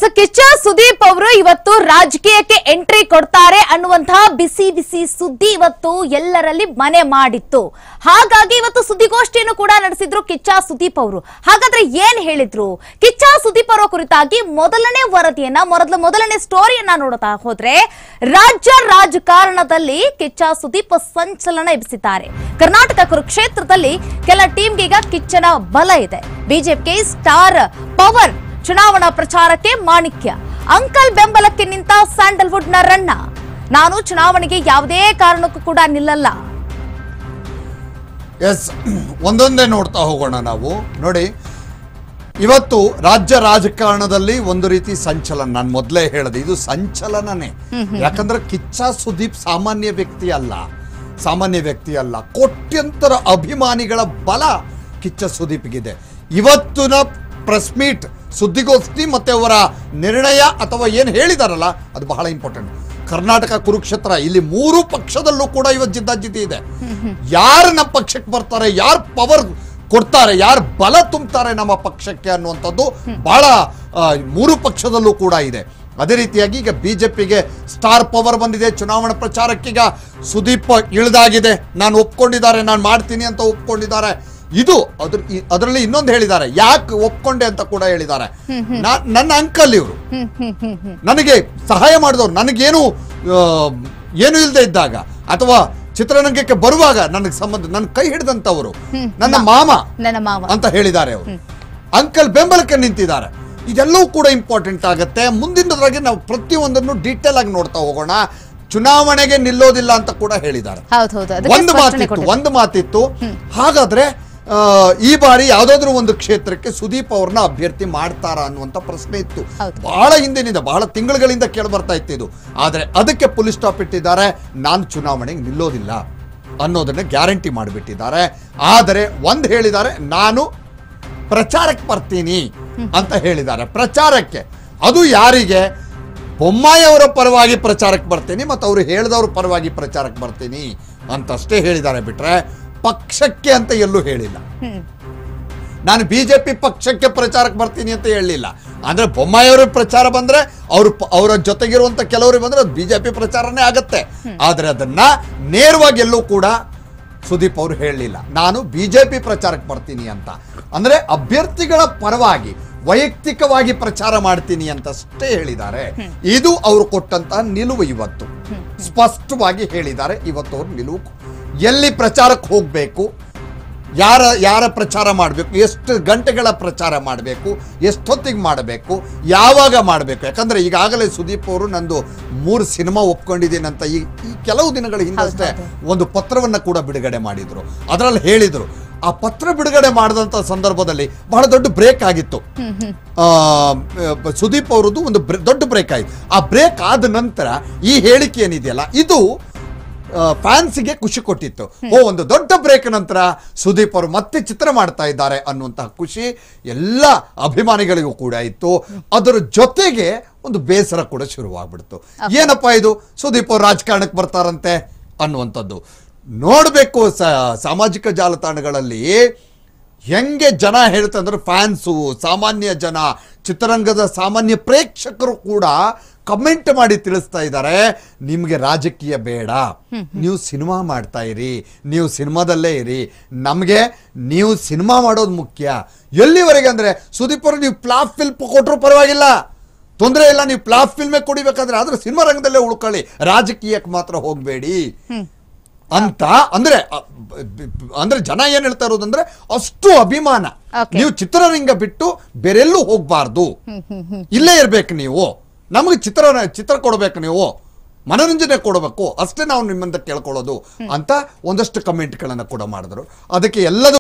So Kichcha Sudeep ಅವರು ಇವತ್ತು ರಾಜಕೀಯಕ್ಕೆ ಎಂಟ್ರಿ ಕೊಡ್ತಾರೆ ಅನ್ನುವಂತಹ ಬಿಸಿ ಬಿಸಿ ಸುದ್ದಿ ಇವತ್ತು ಎಲ್ಲರಲ್ಲಿ ಮನೆ ಮಾಡಿತ್ತು ಹಾಗಾಗಿ ಇವತ್ತು ಸುದ್ದಿಗೋಷ್ಠಿಯನ್ನು ಕೂಡ ನಡೆಸಿದ್ರು ಕಿಚ್ಚ ಸುದೀಪ್ ಅವರು ಹಾಗಾದ್ರೆ ಏನ್ ಹೇಳಿದ್ರು ಕಿಚ್ಚ ಸುದೀಪ್ ಅವರ ಕುರಿತಾಗಿ ಮೊದಲನೇ ವರದಿಯನ್ನ ಮೊದಲ ಮೊದಲನೇ ಸ್ಟೋರಿಯನ್ನ ನೋಡ್ತಾ ಹೋದ್ರೆ ರಾಜ್ಯ ರಾಜಕಾರಣದಲ್ಲಿ ಕಿಚ್ಚ ಸುದೀಪ್ ಸಂಚಲನ ಎಬ್ಬಿಸಿದ್ದಾರೆ ಕರ್ನಾಟಕ ಕುರುಕ್ಷೇತ್ರದಲ್ಲಿ ಕೆಲ ಟೀಮ್ಗೆ ಈಗ ಕಿಚ್ಚನ ಬಲ ಇದೆ ಬಿಜೆಪಿಗೆ ಸ್ಟಾರ್ ಪವರ್ ಚುನಾವಣಾ ಪ್ರಚಾರಕ್ಕೆ ಮಾಣಿಕ್ಯ ಅಂಕಲ್ ಬೆಂಬಲಕ್ಕೆ ನಿಂತ ಸ್ಯಾಂಡಲ್ವುಡ್ ನ ರಣ್ಣ ನಾನು ಚುನಾವಣೆಗೆ ಯಾವುದೇ ಕಾರಣಕ್ಕೂ ಕೂಡ ನಿಲ್ಲಲ್ಲ ಎಸ್ ಒಂದೊಂದೇ ನೋಡ್ತಾ ಹೋಗೋಣ ನಾವು ನೋಡಿ ಇವತ್ತು ರಾಜ್ಯ ರಾಜಕಾರಣದಲ್ಲಿ ಒಂದು ರೀತಿ ಸಂಚಲನ ನಾನು ಮೊದಲೇ ಹೇಳಿದೆ ಇದು ಸಂಚಲನನೇ ಯಾಕಂದ್ರೆ ಕಿಚ್ಚ ಸುದೀಪ್ ಸಾಮಾನ್ಯ ವ್ಯಕ್ತಿ ಅಲ್ಲ ಸಾಮಾನ್ಯ ವ್ಯಕ್ತಿ ಅಲ್ಲ ಕೋಟ್ಯಂತರ ಅಭಿಮಾನಿಗಳ ಬಲ ಕಿಚ್ಚ ಸುದೀಪ್ಗಿದೆ ಇವತ್ತಿನ ಪ್ರೆಸ್ ಮೀಟ್ ಸುದ್ದಿಗೋಷ್ಠಿ ಮತ್ತೆ ಅವರ ನಿರ್ಣಯ ಅಥವಾ ಏನು ಹೇಳಿದಾರಲ್ಲ ಅದು ಬಹಳ ಇಂಪಾರ್ಟೆಂಟ್ ಕರ್ನಾಟಕ ಕುರುಕ್ಷೇತ್ರ ಇಲ್ಲಿ ಮೂರು ಪಕ್ಷದಲ್ಲೂ ಕೂಡ ಇವತ್ತು ಜಿದ್ದಾಜಿದ್ದಿ ಇದೆ ಯಾರು ನಮ್ಮ ಪಕ್ಷಕ್ಕೆ ಬರ್ತಾರೆ ಯಾರು ಪವರ್ ಕೊಡ್ತಾರೆ ಯಾರು ಬಲ ತುಂಬ್ತಾರೆ ನಮ್ಮ ಪಕ್ಷಕ್ಕೆ ಅನ್ನುವಂಥದ್ದು ಬಹಳ ಆ, ಮೂರು ಪಕ್ಷದಲ್ಲೂ ಕೂಡ ಇದೆ ಅದೇ ರೀತಿಯಾಗಿ ಈಗ ಬಿಜೆಪಿಗೆ ಸ್ಟಾರ್ ಪವರ್ ಬಂದಿದೆ ಚುನಾವಣಾ ಪ್ರಚಾರಕ್ಕೀಗ ಸುದೀಪ್ ಇಳಿದಾಗಿದೆ ನಾನು ಒಪ್ಕೊಂಡಿದ್ದಾರೆ ನಾನು ಮಾಡ್ತೀನಿ ಅಂತ ಒಪ್ಕೊಂಡಿದ್ದಾರೆ ಇದು ಅದ್ರ ಈ- ಅದರಲ್ಲಿ ಇನ್ನೊಂದು ಹೇಳಿದ್ದಾರೆ ಯಾಕೆ ಒಪ್ಕೊಂಡೆ ಅಂತ ಕೂಡ ಹೇಳಿದ್ದಾರೆ ನಾ- ನನ್ನ ಅಂಕಲ್ ಇವರು ನನಗೆ ಸಹಾಯ ಮಾಡಿದವರು ನನಗೇನು ಆ, ಏನು ಇಲ್ಲದೆ ಇದ್ದಾಗ ಅಥವಾ ಚಿತ್ರರಂಗಕ್ಕೆ ಬರುವಾಗ ನನಗೆ ಸಂಬಂಧ ನನ್ನ ಕೈ ಹಿಡಿದಂಥವರು ನನ್ನ ಮಾಮ ನನ್ನ ಮಾವ ಅಂತ ಹೇಳಿದ್ದಾರೆ ಅವರು ಅಂಕಲ್ ಬೆಂಬಲಕ್ಕೆ ನಿಂತಿದ್ದಾರೆ ಇದೆಲ್ಲವೂ ಕೂಡ ಇಂಪಾರ್ಟೆಂಟ್ ಆಗುತ್ತೆ ಮುಂದಿನದ್ರಾಗೆ ನಾವು ಪ್ರತಿಯೊಂದನ್ನು ಡೀಟೇಲ್ ಆಗಿ ನೋಡ್ತಾ ಹೋಗೋಣ ಚುನಾವಣೆಗೆ ನಿಲ್ಲೋದಿಲ್ಲ ಅಂತ ಕೂಡ ಹೇಳಿದ್ದಾರೆ ಹೌದು ಹೌದು ಅದಕ್ಕೆ ಒಂದು ಸ್ಪಷ್ಟನೆ ಮಾತಿತ್ತು ಕೊಟ್ಟಿದ್ದಾರೆ. ಒಂದು ಮಾತಿತ್ತು ಹಾಗಾದ್ರೆ ಆ, ಈ ಬಾರಿ ಯಾವ್ದಾದ್ರು ಒಂದು ಕ್ಷೇತ್ರಕ್ಕೆ ಸುದೀಪ್ ಅವ್ರನ್ನ ಅಭ್ಯರ್ಥಿ ಮಾಡ್ತಾರಾ ಅನ್ನುವಂತ ಪ್ರಶ್ನೆ ಇತ್ತು ಹೌದು. ಬಹಳ ಹಿಂದಿನಿಂದ ಬಹಳ ತಿಂಗಳುಗಳಿಂದ ಕೇಳಿ ಬರ್ತಾ ಇತ್ತು ಇದು ಆದ್ರೆ ಅದಕ್ಕೆ ಪೊಲೀಸ್ ಸ್ಟಾಪ್ ಇಟ್ಟಿದ್ದಾರೆ ನಾನು ಚುನಾವಣೆಗೆ ನಿಲ್ಲೋದಿಲ್ಲ ಅನ್ನೋದನ್ನ ಗ್ಯಾರಂಟಿ ಮಾಡಿಬಿಟ್ಟಿದ್ದಾರೆ ಆದರೆ ಒಂದು ಹೇಳಿದ್ದಾರೆ ನಾನು ಪ್ರಚಾರಕ್ಕೆ ಬರ್ತೀನಿ ಅಂತ ಹೇಳಿದ್ದಾರೆ ಪ್ರಚಾರಕ್ಕೆ ಅದು ಯಾರಿಗೆ ಬೊಮ್ಮಾಯಿ ಅವರ ಪರವಾಗಿ ಪ್ರಚಾರಕ್ಕೆ ಬರ್ತೀನಿ ಮತ್ತು ಅವರು ಹೇಳಿದವ್ರ ಪರವಾಗಿ ಪ್ರಚಾರಕ್ಕೆ ಬರ್ತೀನಿ ಅಂತಷ್ಟೇ ಹೇಳಿದ್ದಾರೆ ಬಿಟ್ರೆ ಪಕ್ಷಕ್ಕೆ ಅಂತ ಎಲ್ಲೂ ಹೇಳಿಲ್ಲ ಹ್ಮ್. ನಾನು ಬಿಜೆಪಿ ಪಕ್ಷಕ್ಕೆ ಪ್ರಚಾರಕ್ಕೆ ಬರ್ತೀನಿ ಅಂತ ಹೇಳಲಿಲ್ಲ ಅಂದ್ರೆ ಬೊಮ್ಮಾಯಿಯವರ ಪ್ರಚಾರ ಬಂದ್ರೆ ಅವರು ಅವರ ಜೊತೆಗಿರುವಂತ ಕೆಲವರು ಬಂದ್ರೆ ಅದು ಬಿಜೆಪಿ ಪ್ರಚಾರನೇ ಆಗತ್ತೆ ಆದ್ರೆ ಅದನ್ನ ನೇರವಾಗಿ ಎಲ್ಲೂ ಕೂಡ ಸುದೀಪ್ ಅವರು ಹೇಳಲಿಲ್ಲ ನಾನು ಬಿಜೆಪಿ ಪ್ರಚಾರಕ್ಕೆ ಬರ್ತೀನಿ ಅಂತ ಅಂದ್ರೆ ಅಭ್ಯರ್ಥಿಗಳ ಪರವಾಗಿ ವೈಯಕ್ತಿಕವಾಗಿ ಪ್ರಚಾರ ಮಾಡ್ತೀನಿ ಅಂತಷ್ಟೇ ಹೇಳಿದ್ದಾರೆ ಇದು ಅವರು ಕೊಟ್ಟಂತಹ ನಿಲುವು ಇವತ್ತು ಸ್ಪಷ್ಟವಾಗಿ ಹೇಳಿದ್ದಾರೆ ಇವತ್ತು ಅವ್ರ ನಿಲುವು ಎಲ್ಲಿ ಪ್ರಚಾರಕ್ಕೆ ಹೋಗಬೇಕು ಯಾರ ಯಾರ ಪ್ರಚಾರ ಮಾಡಬೇಕು ಎಷ್ಟು ಗಂಟೆಗಳ ಪ್ರಚಾರ ಮಾಡಬೇಕು ಎಷ್ಟೊತ್ತಿಗೆ ಮಾಡಬೇಕು ಯಾವಾಗ ಮಾಡಬೇಕು ಯಾಕಂದ್ರೆ ಈಗಾಗಲೇ ಸುದೀಪ್ ಅವರು ನಂದು ಮೂರು ಸಿನಿಮಾ ಒಪ್ಕೊಂಡಿದ್ದೀನಿ ಅಂತ ಈ ಈ ಕೆಲವು ದಿನಗಳ ಹಿಂದಷ್ಟೇ ಒಂದು ಪತ್ರವನ್ನು ಕೂಡ ಬಿಡುಗಡೆ ಮಾಡಿದ್ರು ಅದರಲ್ಲಿ ಹೇಳಿದರು ಆ ಪತ್ರ ಬಿಡುಗಡೆ ಮಾಡಿದಂಥ ಸಂದರ್ಭದಲ್ಲಿ ಬಹಳ ದೊಡ್ಡ ಬ್ರೇಕ್ ಆಗಿತ್ತು ಆ, ಆ, ಸುದೀಪ್ ಅವರದ್ದು ಒಂದು ಬ್ರೆ- ದೊಡ್ಡ ಬ್ರೇಕ್ ಆಯಿತು ಆ ಬ್ರೇಕ್ ಆದ ನಂತರ ಈ ಹೇಳಿಕೆ ಏನಿದೆಯಲ್ಲ ಇದು ಫ್ಯಾನ್ಸಿಗೆ ಖುಷಿ ಕೊಟ್ಟಿತ್ತು ಓ ಒಂದು ದೊಡ್ಡ ಬ್ರೇಕ್ ನಂತರ ಸುದೀಪ್ ಅವರು ಮತ್ತೆ ಚಿತ್ರ ಮಾಡ್ತಾ ಇದ್ದಾರೆ ಅನ್ನುವಂತಹ ಖುಷಿ ಎಲ್ಲ ಅಭಿಮಾನಿಗಳಿಗೂ ಕೂಡ ಇತ್ತು ಅದರ ಜೊತೆಗೆ ಒಂದು ಬೇಸರ ಕೂಡ ಶುರುವಾಗ್ಬಿಡ್ತು ಏನಪ್ಪಾ ಇದು ಸುದೀಪ್ ಅವರು ರಾಜಕಾರಣಕ್ಕೆ ಬರ್ತಾರಂತೆ ಅನ್ನುವಂಥದ್ದು ನೋಡಬೇಕು ಸಾಮಾಜಿಕ ಜಾಲತಾಣಗಳಲ್ಲಿ ಹೆಂಗೆ ಜನ ಹೇಳ್ತಂದ್ರೆ ಫ್ಯಾನ್ಸು ಸಾಮಾನ್ಯ ಜನ ಚಿತ್ರರಂಗದ ಸಾಮಾನ್ಯ ಪ್ರೇಕ್ಷಕರು ಕೂಡ ಕಮೆಂಟ್ ಮಾಡಿ ತಿಳಿಸ್ತಾ ಇದ್ದಾರೆ ನಿಮಗೆ ರಾಜಕೀಯ ಬೇಡ ನೀವು ಸಿನಿಮಾ ಮಾಡ್ತಾ ಇರಿ ನೀವು ಸಿನಿಮಾದಲ್ಲೇ ಇರಿ ನಮಗೆ ನೀವು ಸಿನಿಮಾ ಮಾಡೋದು ಮುಖ್ಯ ಎಲ್ಲಿವರೆಗೆ ಅಂದ್ರೆ ಸುದೀಪ್ ಅವರು ನೀವು ಪ್ಲಾಫ್ ಫಿಲ್ಮ್ ಕೊಟ್ಟರು ಪರವಾಗಿಲ್ಲ ತೊಂದರೆ ಇಲ್ಲ ನೀವು ಪ್ಲಾಫ್ ಫಿಲ್ಮೇ ಕೊಡಿಬೇಕಾದ್ರೆ ಆದ್ರೆ ಸಿನಿಮಾ ರಂಗದಲ್ಲೇ ಉಳ್ಕೊಳ್ಳಿ ರಾಜಕೀಯಕ್ಕೆ ಮಾತ್ರ ಹೋಗಬೇಡಿ ಅಂತ ಅಂದ್ರೆ ಅ, ಬ- ಬ- ಅಂದ್ರೆ ಜನ ಏನ್ ಹೇಳ್ತಾ ಇರೋದಂದ್ರೆ ಅಷ್ಟು ಅಭಿಮಾನ Okay. ನೀವು ಚಿತ್ರರಂಗ ಬಿಟ್ಟು ಬೇರೆಲ್ಲೂ ಹೋಗ್ಬಾರ್ದು ಇಲ್ಲೇ ಇರ್ಬೇಕು ನೀವು ನಮಗೆ ಚಿತ್ರ ಚಿತ್ರ ಕೊಡ್ಬೇಕು ನೀವು ಮನೋರಂಜನೆ ಕೊಡಬೇಕು ಅಷ್ಟೇ ನಾವು ನಿಮ್ಮಿಂದ ಕೇಳ್ಕೊಳ್ಳೋದು ಅಂತ ಒಂದಷ್ಟು ಕಮೆಂಟ್ಗಳನ್ನು ಕೂಡ ಮಾಡಿದ್ರು ಅದಕ್ಕೆ ಎಲ್ಲದೂ